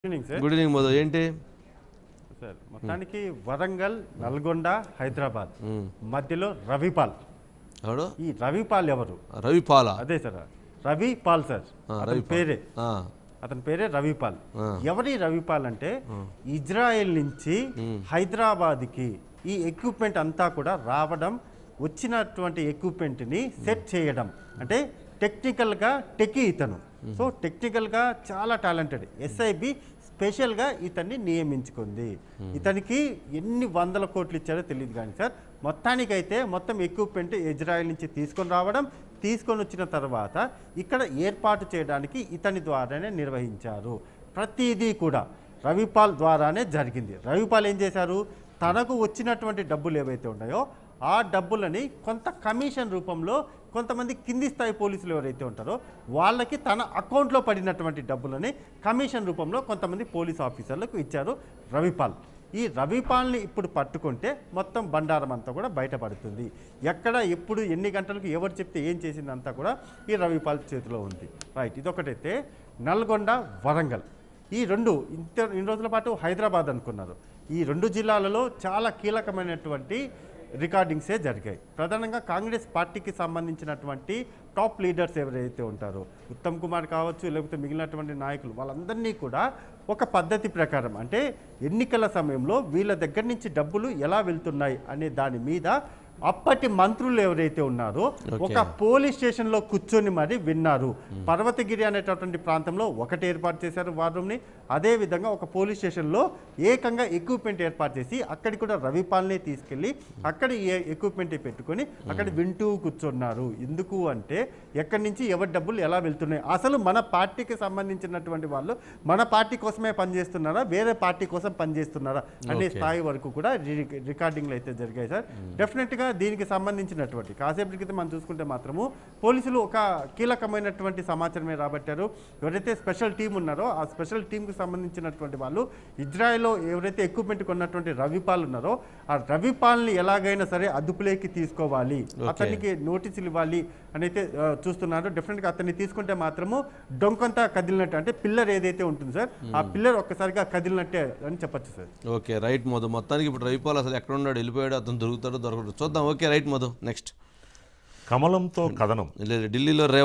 Evening sir good evening Madhu ఏంటి sir మొత్తానికి వరంగల్ నల్గొండ హైదరాబాద్ మ్మ్. మధ్యలో రవిపాల్ ఎవడు ఈ రవిపాల్ ఎవరు రవి పాల అదే సార్ రవి పాల్ సార్ ఆ, అతని రవిపాల్. పేరే ఆ, అతని పేరే రవిపాల్ ఆ. ఎవరి రవిపాల్ అంటే ఇజ్రాయెల్ నుంచి హైదరాబాద్కి ఈ ఎక్విప్మెంట్ అంతా కూడా రావడం వచ్చినటువంటి ఎక్విప్మెంట్ని సెట్ చేయడం అంటే టెక్నికల్గా టెకీ ఇతను సో టెక్నికల్గా చాలా టాలెంటెడ్ ఎస్ఐబి స్పెషల్గా ఇతన్ని నియమించుకుంది ఇతనికి ఎన్ని వందల కోట్లు ఇచ్చారో తెలియదు కానీ సార్ మొత్తానికైతే మొత్తం ఎక్విప్మెంట్ ఇజ్రాయెల్ నుంచి తీసుకొని రావడం తీసుకొని వచ్చిన తర్వాత ఇక్కడ ఏర్పాటు చేయడానికి ఇతని ద్వారానే నిర్వహించారు ప్రతిదీ కూడా రవిపాల్ ద్వారానే జరిగింది రవిపాల్ ఏం చేశారు తనకు వచ్చినటువంటి డబ్బులు ఏవైతే ఉన్నాయో ఆ డబ్బులని కొంత కమిషన్ రూపంలో కొంతమంది కింది స్థాయి పోలీసులు ఎవరైతే ఉంటారో వాళ్ళకి తన అకౌంట్లో పడినటువంటి డబ్బులని కమిషన్ రూపంలో కొంతమంది పోలీస్ ఆఫీసర్లకు ఇచ్చారు రవిపాల్ ఈ రవిపాల్ని ఇప్పుడు పట్టుకుంటే మొత్తం బండారం అంతా కూడా బయటపడుతుంది ఎక్కడ ఎప్పుడు ఎన్ని గంటలకు ఎవరు చెప్తే ఏం చేసిందంతా కూడా ఈ రవిపాల్ చేతిలో ఉంది రైట్ ఇదొకటైతే నల్గొండ వరంగల్ ఈ రెండు ఇంత ఇన్ని రోజుల పాటు హైదరాబాద్ అనుకున్నారు ఈ రెండు జిల్లాలలో చాలా కీలకమైనటువంటి రికార్డింగ్సే జరిగాయి ప్రధానంగా కాంగ్రెస్ పార్టీకి సంబంధించినటువంటి టాప్ లీడర్స్ ఎవరైతే ఉంటారో ఉత్తమ్ కుమార్ కావచ్చు లేకపోతే మిగిలినటువంటి నాయకులు వాళ్ళందరినీ కూడా ఒక పద్ధతి ప్రకారం అంటే ఎన్నికల సమయంలో వీళ్ళ దగ్గర నుంచి డబ్బులు ఎలా వెళ్తున్నాయి అనే దాని మీద అప్పటి మంత్రులు ఎవరైతే ఉన్నారో ఒక పోలీస్ స్టేషన్లో కూర్చొని మరి విన్నారు పర్వతగిరి అనేటటువంటి ప్రాంతంలో ఒకటి ఏర్పాటు చేశారు వార్ రూమ్ని అదే విధంగా ఒక పోలీస్ స్టేషన్లో ఏకంగా ఎక్విప్మెంట్ ఏర్పాటు చేసి అక్కడి కూడా రవిపాల్ని తీసుకెళ్ళి అక్కడ ఈ ఎక్విప్మెంట్ పెట్టుకొని అక్కడ వింటూ కూర్చున్నారు ఎందుకు అంటే ఎక్కడి నుంచి ఎవరి డబ్బులు ఎలా వెళ్తున్నాయి అసలు మన పార్టీకి సంబంధించినటువంటి వాళ్ళు మన పార్టీ కోసమే పనిచేస్తున్నారా వేరే పార్టీ కోసం పనిచేస్తున్నారా అనే స్థాయి వరకు కూడా రి- రికార్డింగ్లు అయితే జరిగాయి సార్ డెఫినెట్గా దీనికి సంబంధించినటువంటి కాసేపటి క్రితం మనం చూసుకుంటే మాత్రము పోలీసులు ఒక కీలకమైనటువంటి సమాచారమే రాబట్టారు ఎవరైతే స్పెషల్ టీం ఉన్నారో ఆ స్పెషల్ టీంకి సంబంధించినటువంటి వాళ్ళు ఇజ్రాయెల్లో ఎవరైతే ఎక్విప్మెంట్ కొన్నటువంటి రవిపాల్ ఉన్నారో ఆ రవిపాల్ని ఎలాగైనా సరే అదుపులోకి తీసుకోవాలి అతనికి నోటీసులు ఇవ్వాలి అని అయితే ఆ, చూస్తున్నారు డెఫినెట్గా అతన్ని తీసుకుంటే మాత్రము డొంకంతా కదిలినట్టు అంటే పిల్లర్ ఏదైతే ఉంటుంది సార్ ఆ పిల్లర్ ఒక్కసారిగా కదిలినట్టే అని చెప్పొచ్చు సార్ ఓకే రైట్ మధు మొత్తానికి ఇప్పుడు రవిపాల్ అసలు ఎక్కడ ఉన్నాడు వెళ్ళిపోయాడు అతను దొరుకుతాడు దొరకడు చూద్దాం ఓకే రైట్ మధు నెక్స్ట్ కమలంతో కథనం ఢిల్లీలో రే